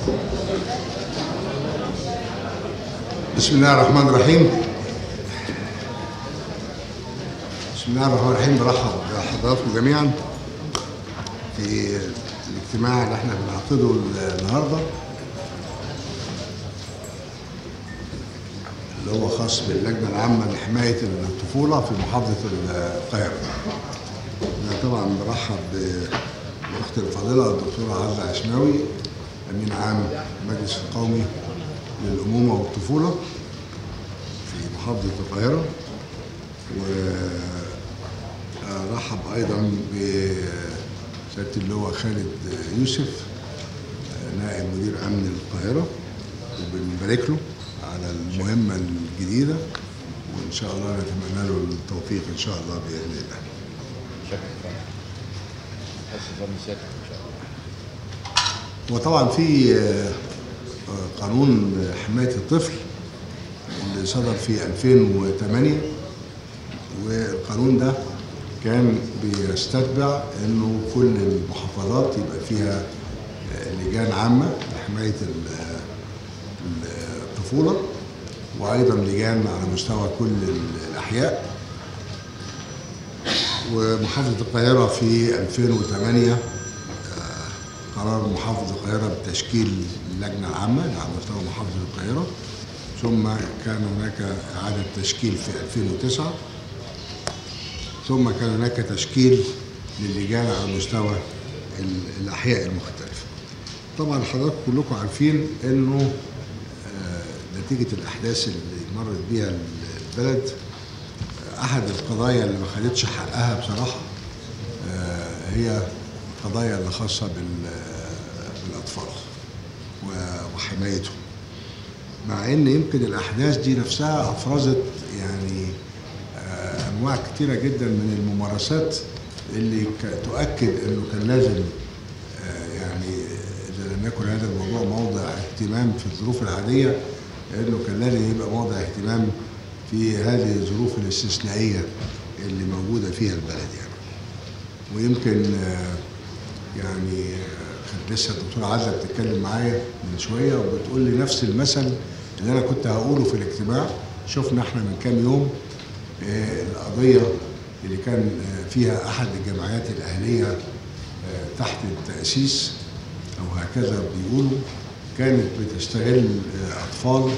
بسم الله الرحمن الرحيم بسم الله الرحمن الرحيم برحب بحضراتكم جميعا في الاجتماع اللي احنا بنعقده النهارده اللي هو خاص باللجنه العامه لحمايه الطفوله في محافظه القاهره. انا طبعا برحب بالاخت الفاضله الدكتوره عزه عشماوي امين عام المجلس القومي للامومه والطفوله في محافظه القاهره وارحب ايضا بسياده اللواء خالد يوسف نائب مدير امن القاهره وبنبارك له على المهمه الجديده وان شاء الله نتمنى له التوفيق ان شاء الله باذن الله. شكرا حس ظن سيادتك ان شاء الله وطبعا في آه، آه، قانون حمايه الطفل اللي صدر في 2008 والقانون ده كان بيستتبع انه كل المحافظات يبقى فيها آه، لجان عامه لحمايه ال- ال- الطفوله وايضا لجان على مستوى كل ال- الاحياء ومحافظه القاهره في 2008 قرار محافظ القاهرة بتشكيل اللجنة العامة على مستوى محافظة القاهرة ثم كان هناك إعادة تشكيل في 2009 ثم كان هناك تشكيل للجان على مستوى ال- الأحياء المختلفة طبعا حضراتكم كلكم عارفين إنه آه، نتيجة الأحداث اللي مرت بيها البلد آه، أحد القضايا اللي ما خدتش حقها بصراحة آه، هي القضايا اللي خاصة بال- بالأطفال و- وحمايتهم مع ان يمكن الاحداث دي نفسها افرزت يعني آه، انواع كتيره جدا من الممارسات اللي ك- تؤكد انه كان لازم آه، يعني اذا لم يكن هذا الموضوع موضع اهتمام في الظروف العاديه انه كان لازم يبقى موضع اهتمام في هذه الظروف الاستثنائيه اللي موجوده فيها البلد يعني. ويمكن آه، يعني آه، كانت لسه الدكتوره عزه بتتكلم معايا من شويه وبتقول لي نفس المثل اللي انا كنت هقوله في الاجتماع شفنا احنا من كام يوم آه، القضيه اللي كان آه، فيها احد الجمعيات الاهليه آه، تحت التاسيس او هكذا بيقولوا كانت بتستغل آه، اطفال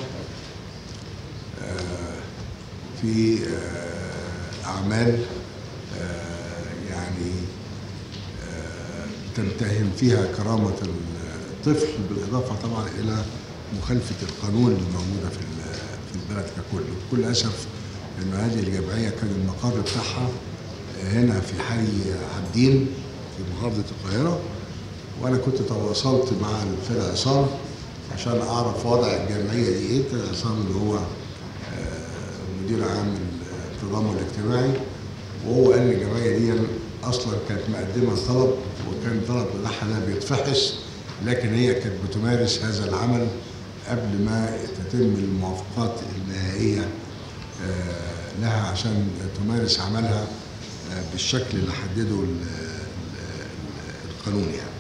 في آه، أعمال آه، يعني آه، تمتهن فيها كرامة الطفل بالإضافة طبعا إلى مخالفة القانون اللي موجودة في ال- في البلد ككل بكل أسف إن هذه الجمعية كان المقر بتاعها هنا في حي عابدين في محافظة القاهرة وأنا كنت تواصلت مع الفرع عصام عشان أعرف وضع الجمعية دي إيه الفرع عصام اللي هو مدير عام التضامن الاجتماعي وهو قال لي الجمعيه دي اصلا كانت مقدمه طلب وكان الطلب بتاعها ده بيتفحص لكن هي كانت بتمارس هذا العمل قبل ما تتم الموافقات النهائيه آه، لها عشان تمارس عملها آه، بالشكل اللي حدده ال- ال- القانون يعني.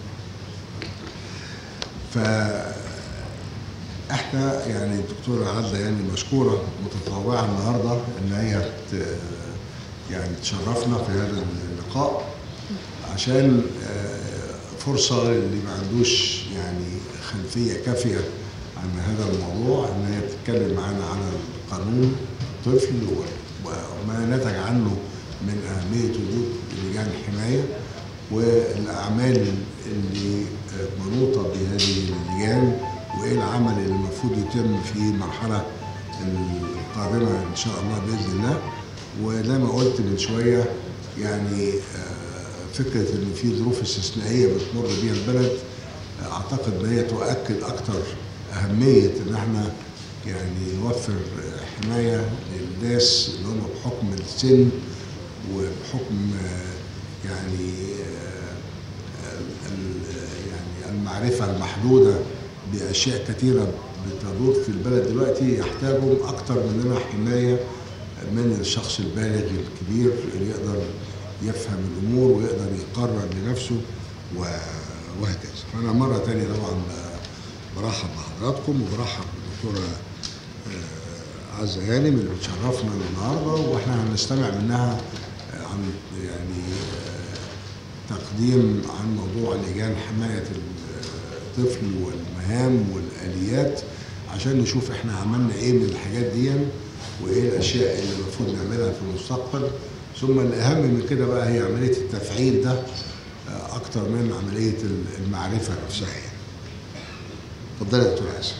ف احنا يعني الدكتوره عزه يعني مشكوره متطوعه النهارده ان هي ت- يعني تشرفنا في هذا اللقاء عشان آه، فرصه للي ما عندوش يعني خلفيه كافيه عن هذا الموضوع ان هي تتكلم معانا على القانون الطفل و- وما نتج عنه من اهميه وجود لجان الحمايه والاعمال اللي آه، منوطه بهذه اللجان وايه العمل اللي المفروض يتم في المرحله القادمه ان شاء الله باذن الله وزي ما قلت من شويه يعني آه، فكره ان في ظروف استثنائيه بتمر بيها البلد آه، اعتقد ان هي تؤكد اكثر اهميه ان احنا يعني نوفر آه، حمايه للناس اللي هم بحكم السن وبحكم آه، يعني آه، ال- ال- يعني المعرفة المحدودة بأشياء كثيرة بتدور في البلد دلوقتي يحتاجوا أكثر مننا حماية من الشخص البالغ الكبير اللي يقدر يفهم الأمور ويقدر يقرر لنفسه و- وهكذا فأنا مرة تانية طبعا برحب بحضراتكم وبرحب بالدكتوره آه، عزه هانم اللي بتشرفنا النهارده واحنا هنستمع منها آه، عن يعني آه، تقديم عن موضوع لجان حمايه الطفل والمهام والاليات عشان نشوف احنا عملنا ايه من الحاجات دي وايه الاشياء اللي المفروض نعملها في المستقبل ثم الاهم من كده بقى هي عمليه التفعيل ده آه، اكتر من عمليه المعرفه نفسها يعني. اتفضلي يا دكتور حسن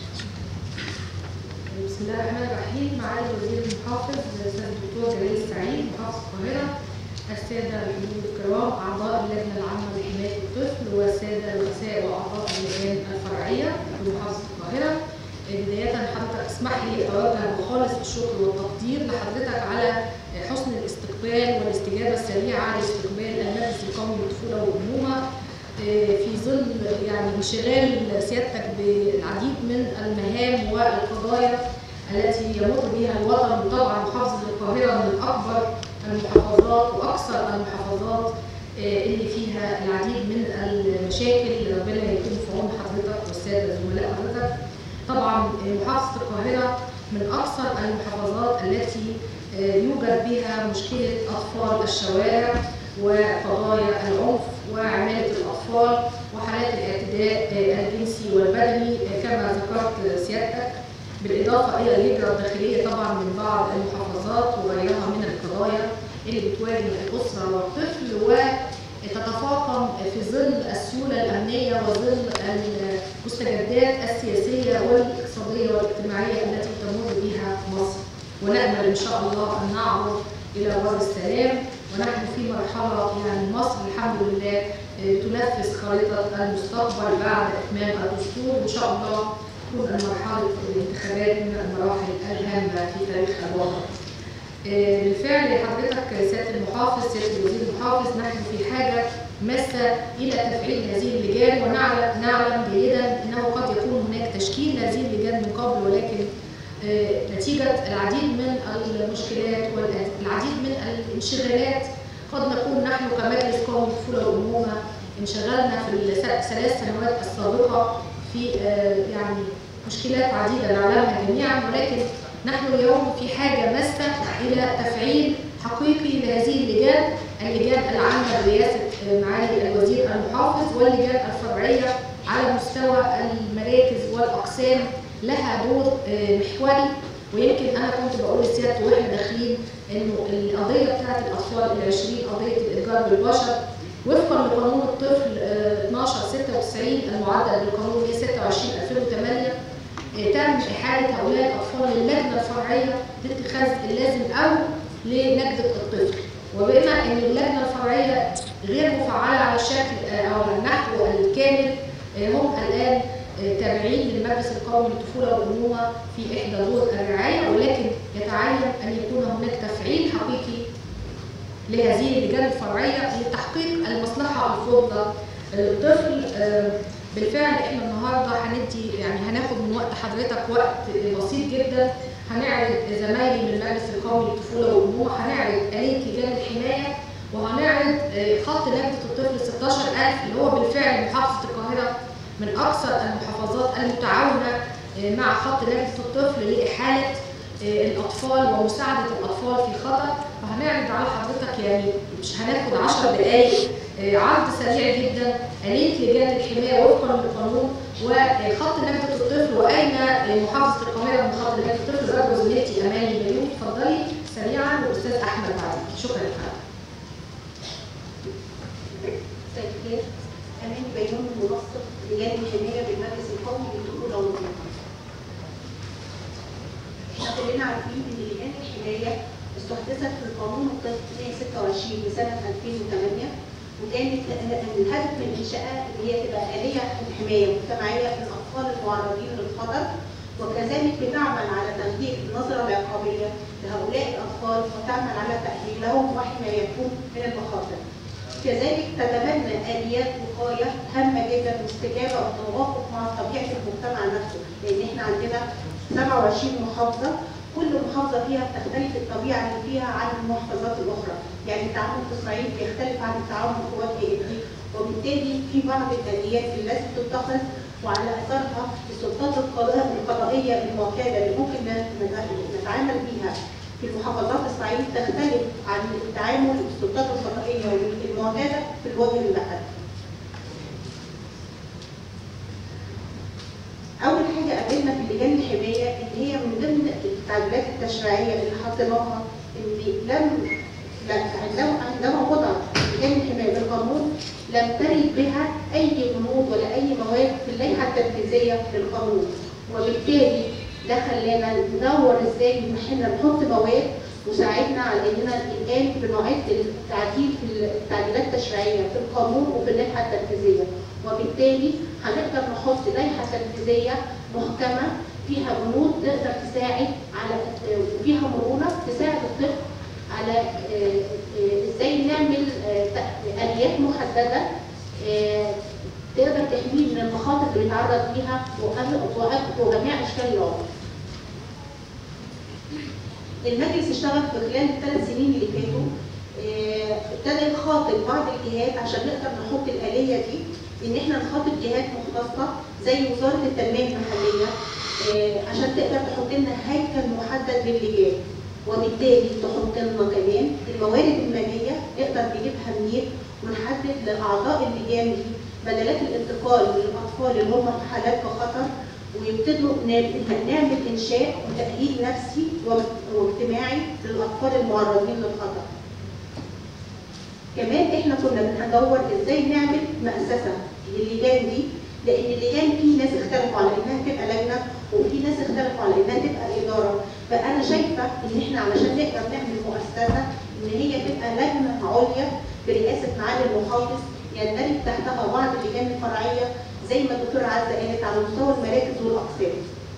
بسم الله الرحمن الرحيم معالي وزير المحافظ الاستاذ الدكتور جلال السعيد محافظ القاهره الساده الحضور الكرام اعضاء اللجنه العامه لحمايه الطفل والساده الرؤساء واعضاء اللجان الفرعيه بمحافظه القاهره بدايه حضرتك اسمح لي اتوجه بخالص الشكر والتقدير لحضرتك على حسن الاستقبال والاستجابه السريعه لاستقبال المجلس القومي للطفوله والامومه في ظل يعني انشغال سيادتك بالعديد من المهام والقضايا التي يمر بها الوطن طبعا محافظه القاهره من اكبر المحافظات واكثر المحافظات اللي فيها العديد من المشاكل ربنا يكون في عون حضرتك والساده زملاء حضرتك طبعا محافظه القاهره من اكثر المحافظات التي يوجد بها مشكله اطفال الشوارع وقضايا العنف وعماله الاطفال وحالات الاعتداء الجنسي والبدني كما ذكرت سيادتك بالاضافه الى الهجره الداخليه طبعا من بعض المحافظات وغيرها من القضايا اللي بتواجه الاسره والطفل وتتفاقم في ظل السيوله الامنيه وظل المستجدات السياسيه والاقتصاديه والاجتماعيه التي تمر بها مصر ونامل ان شاء الله ان نعبر الى بر السلام ونحن في مرحله يعني مصر الحمد لله تنفذ خريطه المستقبل بعد اتمام الدستور وان شاء الله تكون مرحله الانتخابات من المراحل الهامه في تاريخ الوطن. بالفعل حضرتك سياده المحافظ سياده الوزير المحافظ نحن في حاجه ماسه الى تفعيل هذه اللجان ونعلم نعلم جيدا انه قد يكون هناك تشكيل هذه اللجان من قبل ولكن نتيجه العديد من المشكلات والعديد من الانشغالات قد نكون نحن كمجلس قومي للطفوله والامومه انشغلنا في الثلاث سنوات السابقه في يعني مشكلات عديده نعلمها جميعا ولكن نحن اليوم في حاجه ماسه الى تفعيل حقيقي لهذه اللجان، اللجان العامه برئاسه معالي الوزير المحافظ واللجان الفرعيه على مستوى المراكز والاقسام لها دور محوري ويمكن انا كنت بقول لسيادته واحنا داخلين انه القضيه بتاعت الاطفال ال 20 قضيه الاتجار بالبشر وفقا لقانون الطفل 1296 المعدل بالقانون 126 2008 تم احاله هؤلاء الاطفال للجنه الفرعيه لاتخاذ اللازم او لنجده الطفل وبما ان اللجنه الفرعيه غير مفعله على الشكل او على النحو الكامل هم الان تابعين للمجلس القومي للطفوله والامومه في احدى دور الرعايه ولكن يتعين ان يكون هناك تفعيل حقيقي لهذه اللجان الفرعيه لتحقيق المصلحه الفضلى للطفل بالفعل احنا النهارده هندي يعني هناخد من وقت حضرتك وقت بسيط جدا هنعرض زمايلي من المجلس القومي للطفوله والامومه هنعرض اليه لجان الحمايه وهنعرض خط نجده الطفل 16000 اللي هو بالفعل محافظه القاهره من اكثر المحافظات المتعاونه مع خط نجده الطفل لاحاله الاطفال ومساعده الاطفال في خطر فهنعرض على حضرتك يعني مش هناخد 10 دقائق عرض سريع جدا اليه لجان الحمايه وفقا للقانون وخط نجده الطفل واين محافظه القاهره من خط نجده الطفل رجل زميلتي اماني بيوم اتفضلي سريعا واستاذ احمد بعدين شكرا لحضرتك. مساء الخير اماني بيوم منسق لجان الحمايه بالمجلس القومي للطفوله والامومه. احنا كلنا عارفين ان لجان الحمايه استحدثت في القانون الطفل 126 لسنه 2008 وكانت الهدف من انشائها ان هي تبقى اليه حمايه مجتمعيه للاطفال المعرضين للخطر وكذلك بتعمل على تغيير النظره العقابيه لهؤلاء الاطفال وتعمل على تاهيلهم وحمايتهم من المخاطر. كذلك تتبنى اليات وقايه هامه جدا واستجابه وتوافق مع طبيعه المجتمع نفسه لان احنا عندنا 27 محافظه كل محافظه فيها بتختلف الطبيعه اللي فيها عن المحافظات الاخرى، يعني التعاون في اسرائيل بيختلف عن التعاون في وجه ابني، وبالتالي في بعض الاليات اللي لازم تتخذ وعلى اثرها السلطات القضاء- القضائيه المعتاده اللي ممكن ن- نتعامل بيها في محافظات الصعيد تختلف عن تعامل السلطات القضائيه المعتاده في الوجه المحلي. اول حاجه قابلنا في لجان الحمايه اللي هي من ضمن التعديلات التشريعيه اللي حطيناها ان لم لا- عندما عندما وضعت لجان الحمايه بالقانون لم ترد بها اي بنود ولا اي مواد في اللائحه التنفيذيه للقانون وبالتالي ده خلانا ندور ازاي ان احنا نحط مواد وساعدنا على اننا الان بنعد التعديل في التعديلات التشريعيه في القانون وفي اللائحه التنفيذيه وبالتالي هنقدر نحط لائحه تنفيذيه محكمه فيها بنود تقدر تساعد على وفيها مرونه تساعد الطفل على آه، آه، ازاي نعمل آه، ت- اليات محدده آه، تقدر تحميه من المخاطر اللي بيتعرض ليها وأغ- وأغ- وجميع اشكال العنف. المجلس اشتغل في خلال الثلاث سنين اللي فاتوا آه، ابتدى يخاطب بعض الجهات عشان نقدر نحط الآلية دي ان احنا نخاطب جهات مختصة زي وزارة التنمية المحلية آه، عشان تقدر تحط لنا هيكل محدد للجان وبالتالي تحط لنا كمان الموارد المالية نقدر نجيبها منين ونحدد لأعضاء اللجان دي بدلات الانتقال للأطفال اللي هم في حالات خطر ويبتدوا نعمل نعمل إنشاء وتأهيل نفسي واجتماعي للأطفال المعرضين للخطر. كمان احنا كنا بندور ازاي نعمل مؤسسه للجان دي لان اللجان في ناس اختلفوا على انها تبقى لجنه وفي ناس اختلفوا على انها تبقى اداره فانا شايفه ان احنا علشان نقدر نعمل مؤسسه ان هي تبقى لجنه عليا برئاسه معالي المحافظ يندرج تحتها بعض اللجان الفرعيه زي ما الدكتوره عزه قالت على مستوى المراكز والاقسام.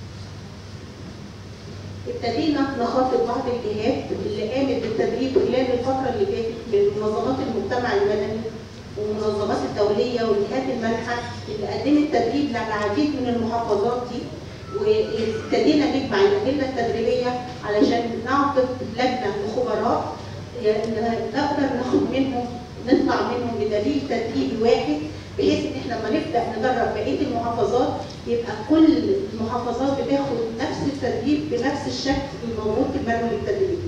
ابتدينا نخاطب بعض الجهات اللي قامت بالتدريب خلال الفتره اللي فاتت من منظمات المجتمع المدني والمنظمات الدوليه والجهات المانحه اللي قدمت تدريب للعديد من المحافظات دي وابتدينا نجمع الادله التدريبيه علشان نعقد لجنه خبراء نقدر ناخد منهم نطلع منهم بدليل تدريبي واحد بحيث ان احنا لما نبدا ندرب بقيه المحافظات يبقى كل المحافظات بتاخد نفس التدريب بنفس الشكل الموجود في المنهج التدريبي.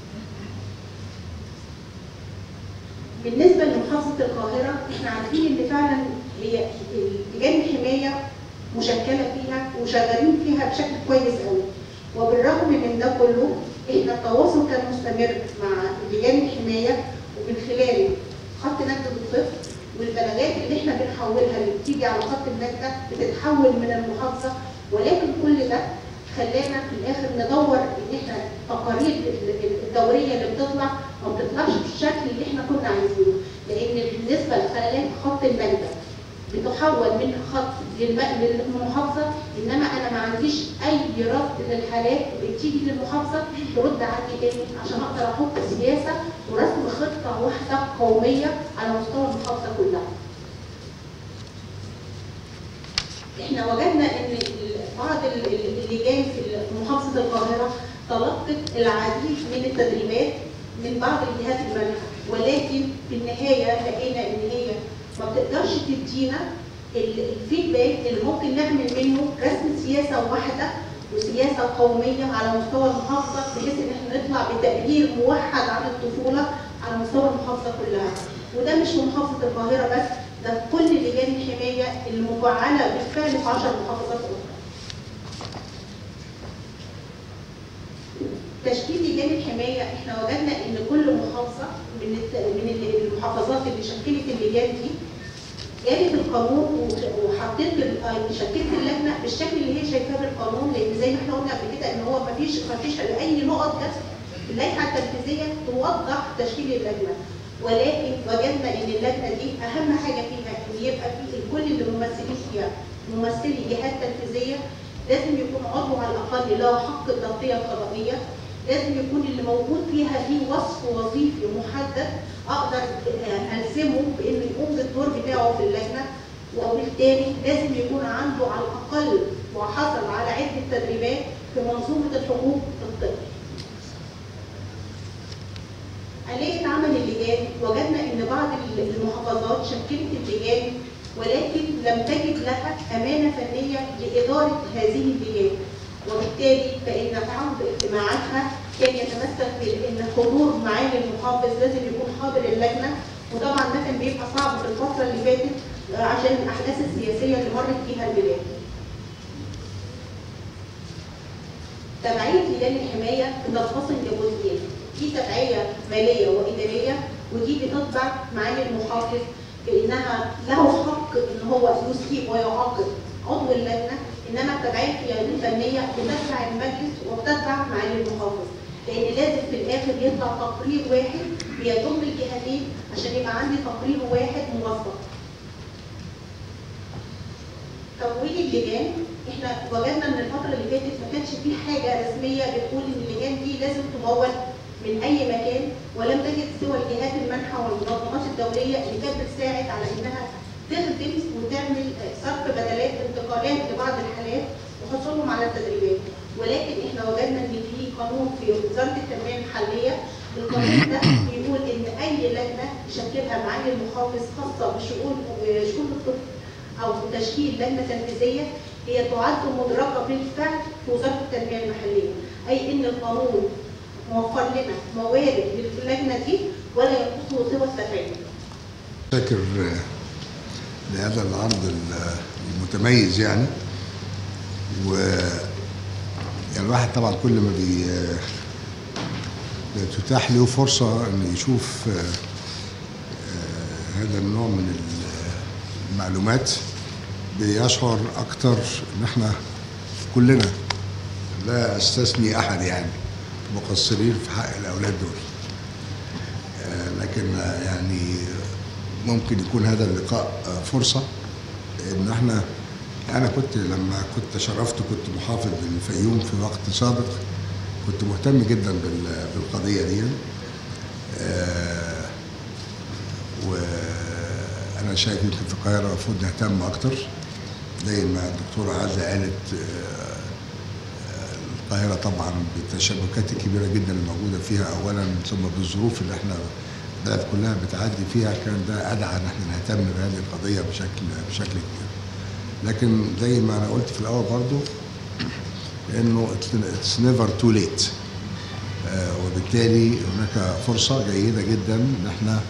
بالنسبه لمحافظه القاهره احنا عارفين ان فعلا هي لجان الحمايه مشكله فيها وشغالين فيها بشكل كويس قوي وبالرغم من ده كله احنا التواصل كان مستمر مع لجان الحمايه ومن خلال خط نجدة الطفل والبلاغات اللي احنا بنحولها اللي بتيجي على خط النجدة بتتحول من المحافظه ولكن كل ده خلانا في الاخر ندور ان احنا التقارير الدوريه اللي بتطلع ما بتطلعش بالشكل اللي احنا كنا عايزينه لان بالنسبه لخلالات خط النجدة بتحول من خط للم- للمحافظه انما انا ما عنديش اي ربط للحالات اللي بتيجي للمحافظه ترد عني تاني عشان اقدر احط سياسه ورسم خطه واحده قوميه على مستوى المحافظه كلها. احنا وجدنا ان ال- بعض ال- ال- اللجان في محافظه القاهره تلقت العديد من التدريبات من بعض الجهات المانحه ولكن في النهايه لقينا ان هي ما بتقدرش تدينا ال- الفيدباك اللي ممكن نعمل منه رسم سياسه واحده وسياسه قوميه على مستوى المحافظه بحيث ان احنا نطلع بتقرير موحد عن الطفوله على مستوى المحافظه كلها وده مش في محافظه القاهره بس ده في كل لجان الحمايه المفعله بالفعل في 10 محافظات اخرى. تشكيل لجان الحمايه احنا وجدنا ان كل محافظه من الت- من المحافظات اللي شكلت اللجان دي جابت القانون و- وحطيت ال- شكلت اللجنه بالشكل اللي هي شايفاه بالقانون لان زي ما احنا قلنا قبل كده ان هو ما فيش ما فيش اي نقط جت في اللائحه التنفيذيه توضح تشكيل اللجنه ولكن وجدنا ان اللجنه دي اهم حاجه فيها ان يبقى في كل اللي ممثلين فيها ممثلي جهات تنفيذيه لازم يكون عضو على الاقل له حق التغطيه القضائيه لازم يكون اللي موجود فيها ليه وصف وظيفي محدد اقدر آه، الزمه بانه يقوم بالدور بتاعه في اللجنه وبالتالي لازم يكون عنده على الاقل وحصل على عده تدريبات في منظومه الحقوق الطفل. آلية عمل اللجان وجدنا ان بعض المحافظات شكلت اللجان ولكن لم تجد لها امانه فنيه لاداره هذه اللجان وبالتالي فان تعرض اجتماعاتها كان يتمثل في ان حضور معالي المحافظ لازم يكون حاضر اللجنه وطبعا ده كان بيبقى صعب في الفتره اللي فاتت آه، عشان الاحداث السياسيه اللي مرت فيها البلاد. تبعيه لجان الحمايه بتنقسم لجزئين، في تبعيه ماليه واداريه ودي بتتبع معالي المحافظ بانها له حق ان هو يسيب ويعاقب عضو اللجنه انما التبعيه الفنيه بتتبع المجلس وبتتبع معالي المحافظ لان لازم في الاخر يطلع تقرير واحد بيضم الجهتين عشان يبقى عندي تقرير واحد موثق. تمويل اللجان احنا وجدنا ان الفتره اللي فاتت ما كانش في حاجه رسميه بتقول ان اللجان دي لازم تمول من اي مكان ولم تجد سوى الجهات المنحه والمنظمات الدوليه اللي كانت بتساعد على انها تخدم وتعمل صرف بدلات انتقالات لبعض الحالات وحصولهم على التدريبات ولكن احنا وجدنا ان في قانون في وزاره التنميه المحليه القانون ده بيقول ان اي لجنه يشكلها معالي المحافظ خاصه بشؤون بشؤون الطفل او تشكيل لجنه تنفيذيه هي تعد مدرجه بالفعل في وزاره التنميه المحليه اي ان القانون موفر لنا موارد للجنه دي ولا ينقصه سوى التفاهم شاكر آه، لهذا العرض ال- المتميز يعني و يعني الواحد طبعا كل ما بي تتاح له فرصة انه يشوف آه، آه، هذا النوع من ال- المعلومات بيشعر اكتر ان احنا كلنا لا استثني احد يعني مقصرين في حق الاولاد دول آه، لكن آه، يعني ممكن يكون هذا اللقاء آه، فرصة ان احنا انا كنت لما كنت شرفت كنت محافظ للفيوم في وقت سابق كنت مهتم جدا بال- بالقضية دي آه، وانا شايف يمكن في القاهرة المفروض نهتم اكتر زي ما الدكتورة عزة قالت آه، القاهرة طبعا بالتشابكات الكبيرة جدا اللي موجودة فيها أولا ثم بالظروف اللي احنا البلد كلها بتعدي فيها كان ده أدعى إن احنا نهتم بهذه القضية بشكل بشكل كبير. لكن زي ما أنا قلت في الأول برضو إنه اتس نيفر تو ليت وبالتالي هناك فرصة جيدة جدا إن احنا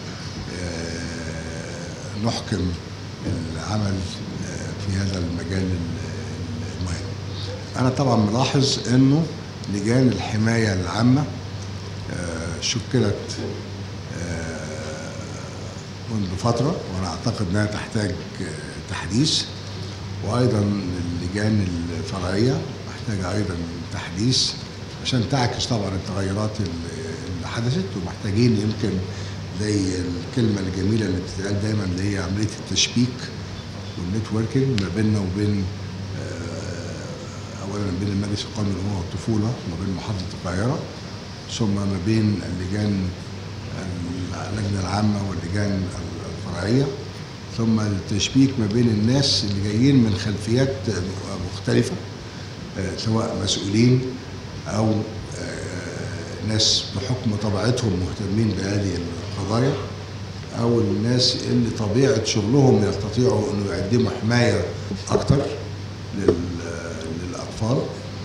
آه، نحكم العمل آه، في هذا المجال المهم. أنا طبعا ملاحظ إنه لجان الحماية العامة آه، شكلت آه، منذ فترة وأنا أعتقد أنها تحتاج آه، تحديث وأيضا اللجان الفرعية محتاجة أيضا تحديث عشان تعكس طبعا التغيرات اللي اللي حدثت ومحتاجين يمكن زي الكلمة الجميلة اللي بتتقال دايما اللي هي عملية التشبيك والنتوركينج ما بيننا وبين آه، اولا بين المجلس القومي للامومه والطفوله وما بين محافظه القاهره ثم ما بين اللجان اللجنه العامه واللجان الفرعيه ثم التشبيك ما بين الناس اللي جايين من خلفيات مختلفه آه، سواء مسؤولين او آه، ناس بحكم طبيعتهم مهتمين بهذه القضايا او الناس اللي طبيعه شغلهم يستطيعوا انه يقدموا حمايه اكتر لل- للاطفال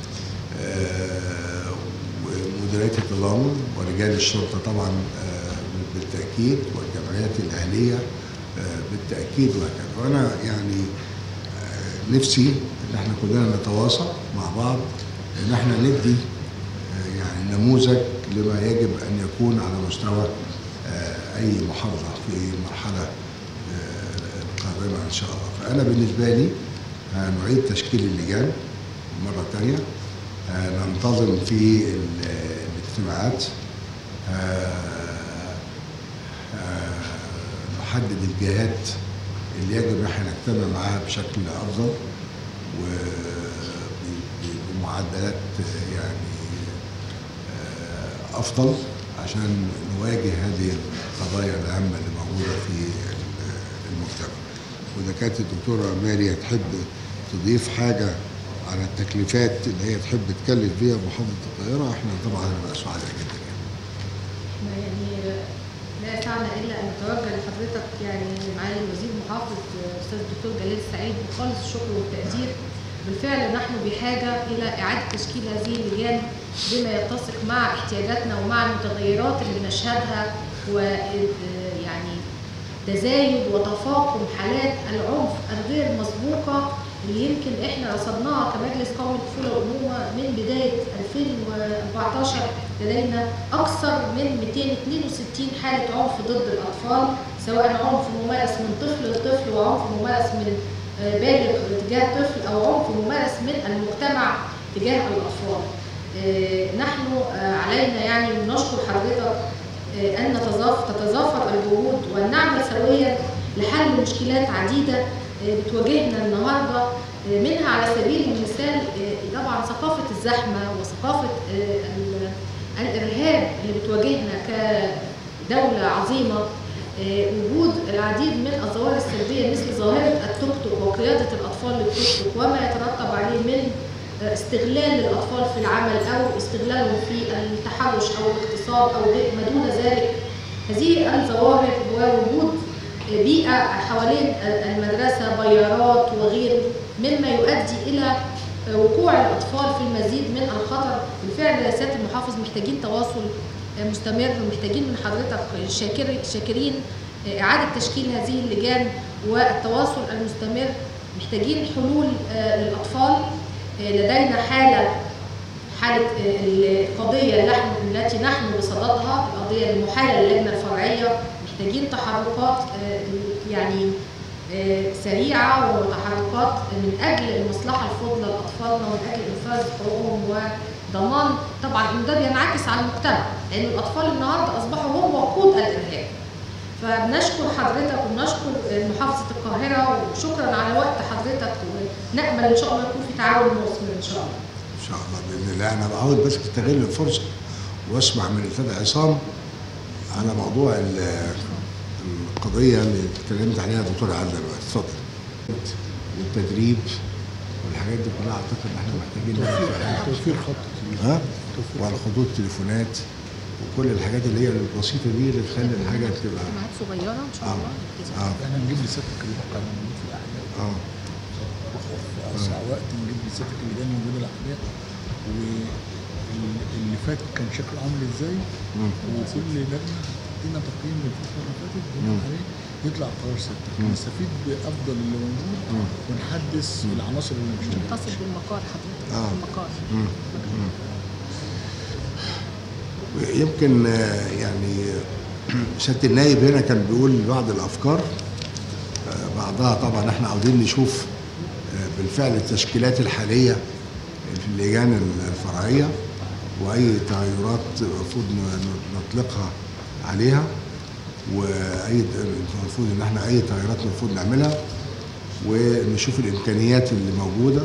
آه، ومديريات التضامن ورجال الشرطه طبعا آه، بالتاكيد والجمعيات الاهليه آه، بالتاكيد وهكذا وانا يعني آه، نفسي ان احنا كلنا نتواصل مع بعض ان احنا ندي آه، يعني نموذج لما يجب ان يكون على مستوى آه، اي محافظه في المرحله آه، القادمه ان شاء الله فانا بالنسبه لي هنعيد تشكيل اللجان مره ثانيه ننتظم في ال- الاجتماعات آه، آه، نحدد الجهات اللي يجب ان احنا نجتمع معاها بشكل افضل وبمعدلات يعني آه، افضل عشان نواجه هذه القضايا الهامه اللي موجوده في المجتمع واذا كانت الدكتوره ماري هتحب تضيف حاجه على التكليفات اللي هي تحب تكلف بيها محافظه القاهره احنا طبعا هنبقى سعداء جدا يعني. احنا يعني لا يسعنا الا ان نتوجه لحضرتك يعني معالي الوزير المحافظ المحافظ الاستاذ الدكتور جلال السعيد بخالص الشكر والتقدير بالفعل نحن بحاجه الى اعاده تشكيل هذه اللجان بما يتسق مع احتياجاتنا ومع المتغيرات اللي بنشهدها و يعني تزايد وتفاقم حالات العنف الغير مسبوقه اللي يمكن احنا رصدناها كمجلس قومي للطفوله والامومه من بدايه 2014 لدينا اكثر من 262 حاله عنف ضد الاطفال سواء عنف ممارس من طفل لطفل وعنف ممارس من آه، بالغ تجاه طفل او عنف ممارس من المجتمع تجاه الاطفال. آه، نحن آه، علينا يعني نشكر حضرتك آه، ان نتظاف- تتظافر الجهود ونعمل سويا لحل مشكلات عديده آه، بتواجهنا النهارده آه، منها على سبيل المثال آه، طبعا ثقافه الزحمه وثقافه آه، ال- الارهاب اللي بتواجهنا كدوله عظيمه آه، وجود العديد من الظواهر السلبيه مثل ظاهره التوك توك وقياده الاطفال للتوك توك وما يترتب عليه من آه، استغلال الاطفال في العمل او استغلالهم في التحرش او الاغتصاب او غير- ما دون ذلك هذه الظواهر ووجود بيئة حوالين المدرسة بيارات وغيره مما يؤدي إلى وقوع الأطفال في المزيد من الخطر بالفعل يا سيادة المحافظ محتاجين تواصل مستمر ومحتاجين من حضرتك شاكر شاكرين إعادة تشكيل هذه اللجان والتواصل المستمر محتاجين حلول للأطفال لدينا حالة حالة القضية نحن- التي نحن بصددها القضية المحالة للجنة الفرعية محتاجين تحركات آه، يعني آه، سريعة وتحركات من أجل المصلحة الفضلى لأطفالنا ومن أجل إنفاذ حقوقهم وضمان طبعا إن ده بينعكس على المجتمع لأن الأطفال النهاردة أصبحوا هم وقود الإرهاب فبنشكر حضرتك وبنشكر محافظة القاهرة وشكرا على وقت حضرتك ونأمل إن شاء الله يكون في تعاون مثمر إن شاء الله ان شاء الله باذن الله انا بعاود بس استغل الفرصه واسمع من الاستاذ عصام على موضوع ال- القضيه اللي اتكلمت عليها الدكتور عادل دلوقتي اتفضل والتدريب والحاجات دي كلها اعتقد ان احنا محتاجين نعمل فيها حاجة. توفير خط تليفون. ها وعلى خطوط تليفونات وكل الحاجات اللي هي البسيطه دي اللي تخلي الحاجه تبقى اجتماعات صغيرة إن شاء اه الله اه احنا نجيب لسيادتك الواقع الموجود في الاحياء اه في اسرع وقت نجيب لسيادتك اللي جاي موجود الاحياء واللي فات كان شكله عامل ازاي مم. وكل لجنه تدينا تقييم للفتره اللي فاتت بناء مم. عليه يطلع قرار سيادتك مم. نستفيد بافضل اللي موجود مم. ونحدث العناصر اللي مش نتصل بالمقار حضرتك آه. المقار مم. مم. يمكن آه، يعني سياده النايب هنا كان بيقول بعض الافكار آه، بعضها طبعا احنا عاوزين نشوف آه، بالفعل التشكيلات الحاليه في اللجان الفرعيه واي تغيرات المفروض ن- نطلقها عليها واي المفروض ان احنا اي تغيرات المفروض نعملها ونشوف الامكانيات اللي موجوده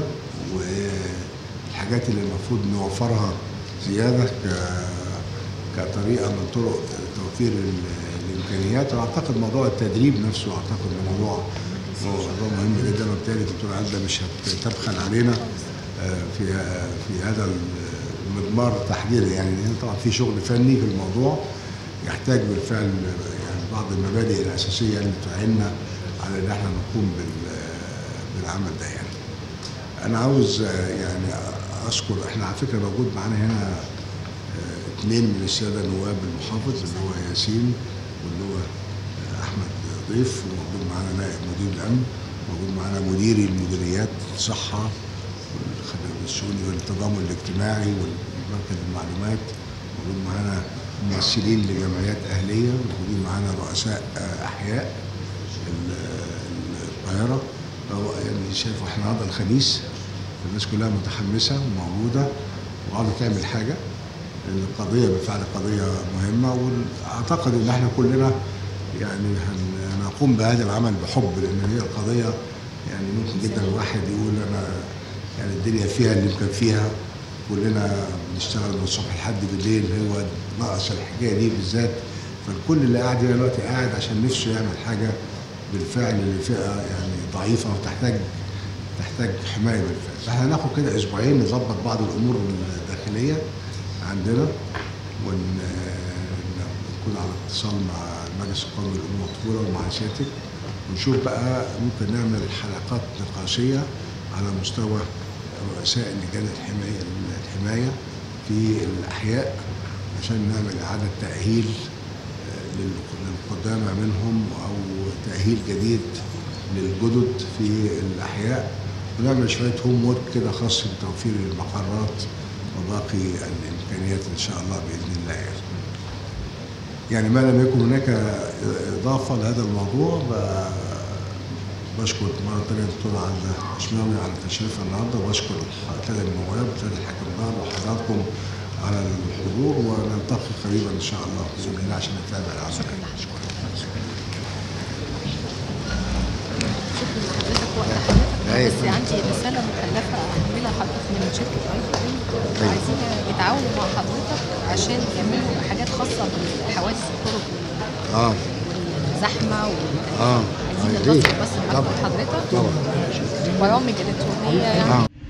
والحاجات اللي المفروض نوفرها زياده ك- كطريقه من طرق توفير ال- الامكانيات واعتقد موضوع التدريب نفسه اعتقد إنه موضوع موضوع مهم جدا وبالتالي الدكتور عزه مش هتبخل علينا آه، في في هذا المضمار تحديدا يعني لان طبعا في شغل فني في الموضوع يحتاج بالفعل يعني بعض المبادئ الاساسيه اللي تعيننا على ان احنا نقوم بال- بالعمل ده يعني. انا عاوز آه، يعني اذكر احنا على فكره موجود معانا هنا آه، اثنين من الساده نواب المحافظ اللي هو ياسين واللي هو آه، احمد ضيف وموجود معانا نائب مدير الامن موجود معانا مديري المديريات الصحه والخدمات الشؤون والتضامن الاجتماعي والمركز المعلومات موجود معانا ممثلين لجمعيات اهليه موجودين معانا رؤساء آه، احياء ال- القاهره فهو يعني شايف احنا النهارده الخميس الناس كلها متحمسه وموجوده وعاوزه تعمل حاجه لان القضيه بالفعل قضيه مهمه واعتقد ان احنا كلنا يعني هن- هنقوم بهذا العمل بحب لان هي القضيه يعني ممكن جدا الواحد يقول انا يعني الدنيا فيها اللي مكفيها كلنا بنشتغل من الصبح لحد بالليل هو ناقص الحكايه دي بالذات فالكل اللي قاعد هنا دلوقتي قاعد عشان نفسه يعمل حاجه بالفعل لفئه يعني ضعيفه وتحتاج تحتاج حمايه بالفعل فاحنا هناخد كده اسبوعين نظبط بعض الامور الداخليه عندنا ونكون على اتصال مع المجلس القومي للامم والطفوله ومع سيادتك ونشوف بقى ممكن نعمل حلقات نقاشيه على مستوى رؤساء لجان الحمايه الحمايه في الاحياء عشان نعمل اعاده تاهيل آه، لل- للقدامى منهم او تاهيل جديد للجدد في الاحياء ونعمل شويه هوم ورك كده خاص بتوفير المقرات وباقي الامكانيات ان شاء الله باذن الله يعني. يعني ما لم يكن هناك اضافه لهذا الموضوع ب- بشكر مره ثانيه الدكتور عزه اشماوي على تشريفها النهارده وبشكر الثلاث النواب والثلاث الحكم دار وحضراتكم على الحضور ونلتقي قريبا ان شاء الله باذن الله عشان نتابع العمل شكرا بس عندي رسالة مكلفة أعملها حضرتك من شركة اي بي عايزين يتعاونوا مع حضرتك عشان يعملوا حاجات خاصة بالحوادث الطرق اه والزحمة وال- اه عايزين نتصل بس بمكتب حضرتك برامج إلكترونية يعني